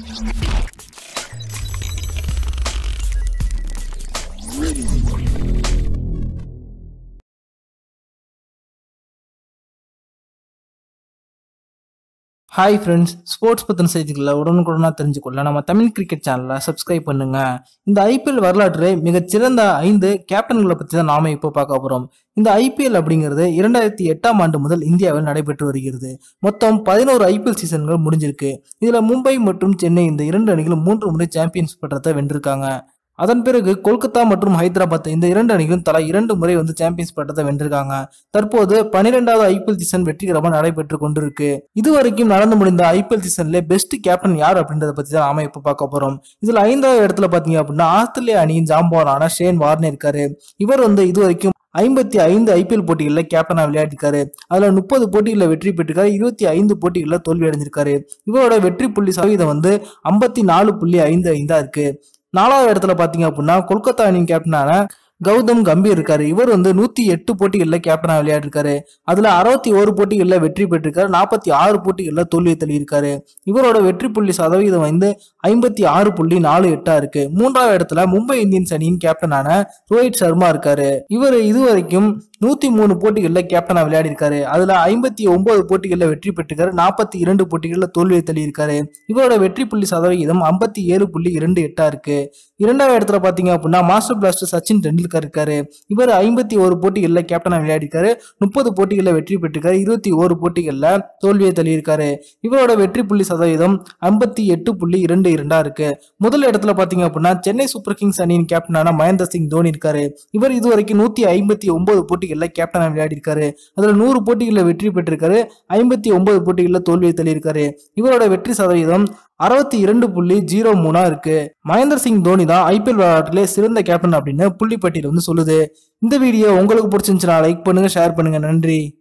hi friends sports பற்றின செய்திகளை உடனுக்குடனாக தெரிஞ்சுக்கொள்ள நம்ம தமிழ் கிரிக்கெட் சேனலை சப்ஸ்கிரைப் பண்ணுங்க இந்த ஐபிஎல் வரலாற்று மிகச்சிறந்த ஐந்து கேப்டன்களை பற்றி தான் நாம இப்போ பார்க்க போகிறோம் இந்த ஐபிஎல் அப்படிங்கிறது இரண்டாயிரத்தி எட்டாம் ஆண்டு முதல் இந்தியாவில் நடைபெற்று வருகிறது மொத்தம் பதினோரு ஐபிஎல் சீசன்கள் முடிஞ்சிருக்கு இதில் மும்பை மற்றும் சென்னை இந்த இரண்டு அணிகளும் மூன்று முறை சாம்பியன்ஸ் பட்டத்தை வென்றிருக்காங்க அதன் பிறகு கொல்கத்தா மற்றும் ஹைதராபாத் இந்த இரண்டு அணிகளும் தலா இரண்டு முறை வந்து சாம்பியன்ஸ் பட்டத்தை வென்றிருக்காங்க தற்போது பனிரெண்டாவது ஐபிஎல் சீசன் வெற்றிகரமாக நடைபெற்று கொண்டிருக்கு இதுவரைக்கும் நடந்து முடிந்த ஐபிஎல் சீசன்ல பெஸ்ட் கேப்டன் யார் அப்படின்றத பத்தி தான் நாம இப்ப பார்க்க போறோம் இதுல ஐந்தாவது இடத்துல பாத்தீங்க அப்படின்னா ஆஸ்திரேலியா அணியின் ஜாம்பவானான ஷேன் வார்னர் இருக்காரு இவர் வந்து இதுவரைக்கும் ஐம்பத்தி ஐந்து ஐபிஎல் போட்டிகளில் கேப்டனா விளையாடிருக்காரு அதுல முப்பது போட்டிகளில் வெற்றி பெற்றிருக்காரு இருபத்தி ஐந்து போட்டிகளில் தோல்வி அடைஞ்சிருக்காரு இவரோட வெற்றி புள்ளி சதவீதம் வந்து ஐம்பத்தி நாலு புள்ளி ஐந்து ஐந்தா இருக்கு நாலாவது இடத்துல பாத்தீங்க அப்படின்னா கொல்கத்தா அணியின் கேப்டனான கௌதம் கம்பீர் இருக்காரு இவர் வந்து நூத்தி எட்டு போட்டிகளில் கேப்டனா விளையாடிருக்காரு அதுல அறுபத்தி ஒரு போட்டிகளில் வெற்றி பெற்றிருக்காரு நாற்பத்தி ஆறு போட்டிகளில் தோல்வியை தள்ளியிருக்காரு இவரோட வெற்றி புள்ளி சதவீதம் வந்து ஐம்பத்தி ஆறு புள்ளி நாலு எட்டா இருக்கு மூன்றாவது இடத்துல மும்பை இந்தியன்ஸ் அணியின் கேப்டனான ரோஹித் சர்மா இருக்காரு இவர் இதுவரைக்கும் நூத்தி மூணு போட்டிகளில் கேப்டனா விளையாடி இருக்காரு அதுல ஐம்பத்தி ஒன்பது போட்டிகளில் வெற்றி பெற்றிருக்காரு நாற்பத்தி இரண்டு போட்டிகளில் தோல்வியை தள்ளியிருக்காரு இவரோட வெற்றி புள்ளி சதவீதம் ஐம்பத்தி ஏழு புள்ளி இரண்டு எட்டா இருக்கு இரண்டாவது இடத்துல பாத்தீங்க அப்படின்னா மாஸ்டர் பிளாஸ்டர் சச்சின் டெண்டுல்கர் இருக்காரு இவர் ஐம்பத்தி ஒரு போட்டிகளில் கேப்டனா விளையாடிருக்காரு முப்பது போட்டிகளில் வெற்றி பெற்றிருக்காரு இருபத்தி ஒரு போட்டிகளில் தோல்வியை தள்ளியிருக்காரு இவரோட வெற்றி புள்ளி சதவீதம் ஐம்பத்தி எட்டு புள்ளி இரண்டு இரண்டா இருக்கு முதல் இடத்துல பாத்தீங்க அப்படின்னா சென்னை சூப்பர் கிங்ஸ் அணியின் கேப்டனான மகேந்திர சிங் தோனி இருக்காரு இவர் இதுவரைக்கும் நூத்தி ஐம்பத்தி ஒன்பது போட்டிகளில் கேப்டனா விளையாடி இருக்காரு அதுல நூறு போட்டிகளில் வெற்றி பெற்றிருக்காரு ஐம்பத்தி ஒன்பது போட்டிகளில் தோல்வியை தள்ளியிருக்காரு இவரோட வெற்றி சதவீதம் அறுபத்தி இரண்டு புள்ளி ஜீரோ மூணா இருக்கு மகேந்திர சிங் தோனி தான் ஐபிஎல் விளையாட்டிலே சிறந்த கேப்டன் அப்படின்னு புள்ளிப்பட்டியல் வந்து சொல்லுது இந்த வீடியோ உங்களுக்கு பிடிச்சிருந்துச்சுன்னா லைக் பண்ணுங்க ஷேர் பண்ணுங்க நன்றி